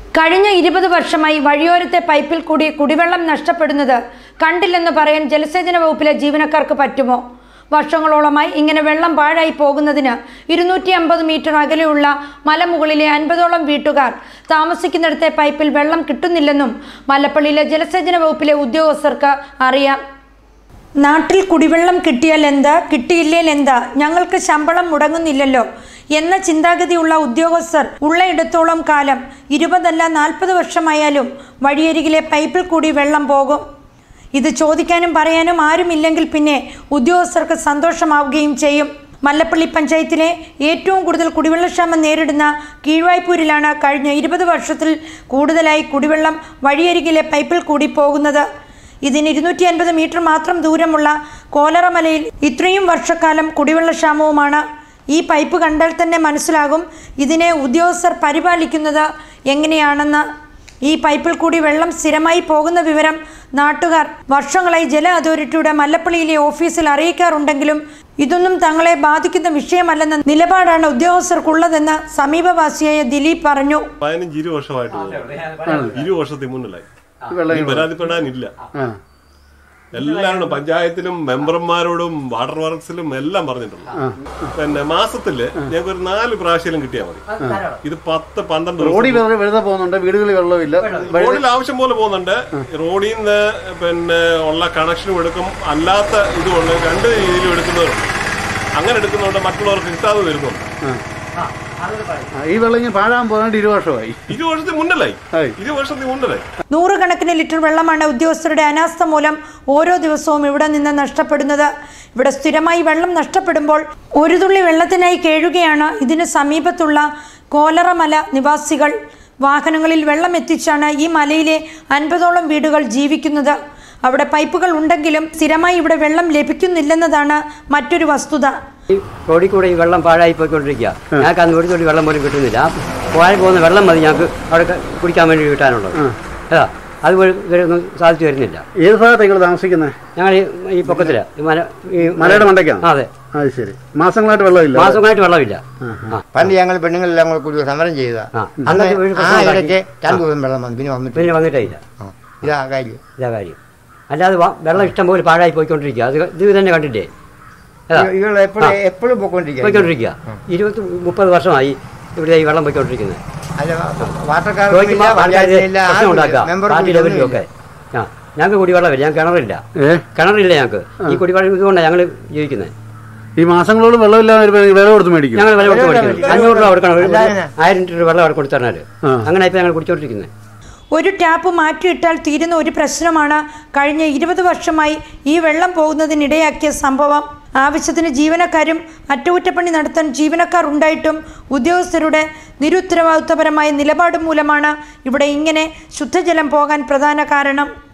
കഴിഞ്ഞ ഇരുപത് വർഷമായി വഴിയോരത്തെ പൈപ്പിൽ കൂടി കുടിവെള്ളം നഷ്ടപ്പെടുന്നത് കണ്ടില്ലെന്ന് പറയാൻ ജലസേചന വകുപ്പിലെ ജീവനക്കാർക്ക് പറ്റുമോ വർഷങ്ങളോളമായി ഇങ്ങനെ വെള്ളം പാഴായി പോകുന്നതിന് ഇരുന്നൂറ്റി അമ്പത് മീറ്റർ അകലെയുള്ള മലമുകളിലെ അൻപതോളം വീട്ടുകാർ താമസിക്കുന്നിടത്തെ പൈപ്പിൽ വെള്ളം കിട്ടുന്നില്ലെന്നും മല്ലപ്പള്ളിയിലെ ജലസേചന വകുപ്പിലെ ഉദ്യോഗസ്ഥർക്ക് അറിയാം നാട്ടിൽ കുടിവെള്ളം കിട്ടിയാൽ എന്താ കിട്ടിയില്ലേൽ എന്താ ഞങ്ങൾക്ക് ശമ്പളം മുടങ്ങുന്നില്ലല്ലോ എന്ന ചിന്താഗതിയുള്ള ഉദ്യോഗസ്ഥർ ഉള്ളയിടത്തോളം കാലം ഇരുപതല്ല നാൽപ്പത് വർഷമായാലും വഴിയരികിലെ പൈപ്പിൽ കൂടി വെള്ളം പോകും ഇത് ചോദിക്കാനും പറയാനും ആരുമില്ലെങ്കിൽ പിന്നെ ഉദ്യോഗസ്ഥർക്ക് സന്തോഷമാവുകയും ചെയ്യും മല്ലപ്പള്ളി പഞ്ചായത്തിലെ ഏറ്റവും കൂടുതൽ കുടിവെള്ളക്ഷാമം നേരിടുന്ന കീഴ്വായ്പൂരിലാണ് കഴിഞ്ഞ ഇരുപത് വർഷത്തിൽ കൂടുതലായി കുടിവെള്ളം വഴിയരികിലെ പൈപ്പിൽ കൂടി പോകുന്നത് ഇതിന് ഇരുന്നൂറ്റി അൻപത് മീറ്റർ മാത്രം ദൂരമുള്ള കോലറമലയിൽ ഇത്രയും വർഷക്കാലം കുടിവെള്ളക്ഷാമവുമാണ് ഈ പൈപ്പ് കണ്ടാൽ തന്നെ മനസ്സിലാകും ഇതിനെ ഉദ്യോഗസ്ഥർ പരിപാലിക്കുന്നത് എങ്ങനെയാണെന്ന് ഈ പൈപ്പിൽ കൂടി വെള്ളം സ്ഥിരമായി പോകുന്ന വിവരം നാട്ടുകാർ വർഷങ്ങളായി ജല അതോറിറ്റിയുടെ മല്ലപ്പള്ളിയിലെ ഓഫീസിൽ അറിയിക്കാറുണ്ടെങ്കിലും ഇതൊന്നും തങ്ങളെ ബാധിക്കുന്ന വിഷയമല്ലെന്ന നിലപാടാണ് ഉദ്യോഗസ്ഥർക്കുള്ളതെന്ന് സമീപവാസിയായ ദിലീപ് പറഞ്ഞു പതിനഞ്ച് ഇരു വർഷമായിട്ട് പോകുന്നു. ഇരു വർഷത്തിൽ മുന്നിലായി വെള്ളം ഇനി പരാതിപ്പെടാനില്ല ആ എല്ലാവരോടും പഞ്ചായത്തിലും മെമ്പർമാരോടും വാട്ടർ വർക്സിലും എല്ലാം പറഞ്ഞിട്ടുണ്ട് പിന്നെ മാസത്തില് ഞങ്ങൾക്ക് ഒരു നാല് പ്രാവശ്യം കിട്ടിയാൽ മതി ഇത് പത്ത് പന്ത്രണ്ട് ദിവസം റോഡിൽ വെറുതെ വെറുതെ പോകുന്നുണ്ട് വീടുകളിൽ വെള്ളമില്ല റോഡിൽ ആവശ്യം പോലെ പോകുന്നുണ്ട് റോഡിൽ നിന്ന് പിന്നെ ഉള്ള കണക്ഷനും എടുക്കും അല്ലാത്ത ഇതുകൊണ്ട് രണ്ട് രീതിയിലും എടുക്കുന്നവരുണ്ട് അങ്ങനെ എടുക്കുന്നുണ്ട് മറ്റുള്ളവർക്ക് കിട്ടാതെ വരുന്നുണ്ട് ആ, ഈ വെള്ളം ഇങ്ങനെ പാഴാൻ പോകാണ്ട് ഇരു വർഷമായി ഇരു വർഷത്തിൽ മുന്നലായി ആയി. ഇരു വർഷത്തിൽ മുന്നലായി നൂറുകണക്കിന് ലിറ്റർ വെള്ളമാണ് ഉദ്യോഗസ്ഥരുടെ അനാസ്ഥ മൂലം ഓരോ ദിവസവും ഇവിടെ നിന്ന് നഷ്ടപ്പെടുന്നത് ഇവിടെ സ്ഥിരമായി വെള്ളം നഷ്ടപ്പെടുമ്പോൾ ഒരു തുള്ളി വെള്ളത്തിനായി കേഴുകയാണ് ഇതിന് സമീപത്തുള്ള കോലറമല നിവാസികൾ വാഹനങ്ങളിൽ വെള്ളം എത്തിച്ചാണ് ഈ മലയിലെ അൻപതോളം വീടുകൾ ജീവിക്കുന്നത് അവിടെ പൈപ്പുകൾ ഉണ്ടെങ്കിലും സ്ഥിരമായി ഇവിടെ വെള്ളം ലഭിക്കുന്നില്ലെന്നതാണ് മറ്റൊരു വസ്തുത ഈ റോഡിൽ കൂടെ ഈ വെള്ളം പാഴായി പോയിക്കൊണ്ടിരിക്കുക ഞങ്ങൾക്ക് അന്ന് ഒരു തുള്ളി വെള്ളം പോലും കിട്ടുന്നില്ല ആ പോകാൻ പോകുന്ന വെള്ളം മതി ഞങ്ങൾക്ക് അവിടെ ക- കുടിക്കാൻ വേണ്ടി കിട്ടാനുള്ളത് അതാ അതുപോലെ ഇവരൊന്നും സാധിച്ചു വരുന്നില്ല ഏത് ഭാഗത്താണ് നിങ്ങൾ താമസിക്കുന്നത് ഞങ്ങൾ ഈ ഈ പൊക്കത്തില് ഈ മല ഈ മലയുടെ മണ്ടയ്ക്കാണ് ആ, അതെ അത് ശരി മാസങ്ങളായിട്ട് വെള്ളമില്ല മാസങ്ങളായിട്ട് വെള്ളമില്ല ആ പണ്ട് ഞങ്ങൾ പെണ്ണുങ്ങളെല്ലാം കൂടെ കൂടി സമരം ചെയ്തതാ ആ. അന്ന് അന്നത്തെ ഒരു ആ പ്രശ്നം ഇടയ്ക്ക് രണ്ടു ദിവസം വെള്ളം വന്നു പിന്നെ വന്നിട്ട് പിന്നെ വന്നിട്ടേ ഇല്ല ഇതാ കാര്യം ഇതാ കാര്യം അല്ലാതെ വ- വെള്ളം ഇഷ്ടം പോലെ പാഴായി പോയിക്കൊണ്ടിരിക്കുക അത് ഇത് തന്നെ കണ്ടില്ലേ അതാ ഇവൾ എപ്പോഴും എപ്പോഴും പോയിക്കൊണ്ടിരിക്കുക പോയിക്കൊണ്ടിരിക്കുക ഇരുപത്തി മുപ്പത് വർഷമായി ഇവിടെ ഈ വെള്ളം പോയിക്കൊണ്ടിരിക്കുന്നത് അല്ല വാട്ടർക്കാർ ചോദിക്കുമ്പോൾ ആൾക്കാർ പ്രശ്നം ഉണ്ടാക്കുക പാർട്ടി ലെവലിലും ഒക്കെ ആ ഞങ്ങൾക്ക് കുടിവെള്ളമില്ല ഞങ്ങൾക്ക് കിണറില്ല ഏ കിണറില്ല ഞങ്ങൾക്ക് ഈ കുടിവെള്ളം ഇതുകൊണ്ടാണ് ഞങ്ങൾ ജീവിക്കുന്നത് ഈ മാസങ്ങളോളം വെള്ളമില്ലാതെ വരുമ്പോൾ വില കൊടുത്ത് മേടിക്കും ഞങ്ങൾ വില കൊടുത്ത് വില മേടിക്കുന്നത് കൊടുത്ത് അഞ്ഞൂറ് രൂപ കൊടുക്കണം ഒരു അല്ലാതെ ആയിരം ലിറ്റർ വെള്ളം അവിടെ കൊടുത്തു തരണാല് ആ. അങ്ങനെ ഇപ്പം ഞങ്ങൾ കുടിച്ചോണ്ടിരിക്കുന്നത് ഒരു ടാപ്പ് മാറ്റിയിട്ടാൽ തീരുന്ന ഒരു പ്രശ്നമാണ് കഴിഞ്ഞ ഇരുപത് വർഷമായി ഈ വെള്ളം പോകുന്നതിനിടയാക്കിയ സംഭവം ആവശ്യത്തിന് ജീവനക്കാരും അറ്റകുറ്റപ്പണി നടത്താൻ ജീവനക്കാർ ഉണ്ടായിട്ടും ഉദ്യോഗസ്ഥരുടെ നിരുത്തരവാദിത്വപരമായ നിലപാട് മൂലമാണ് ഇവിടെ ഇങ്ങനെ ശുദ്ധജലം പോകാൻ പ്രധാന കാരണം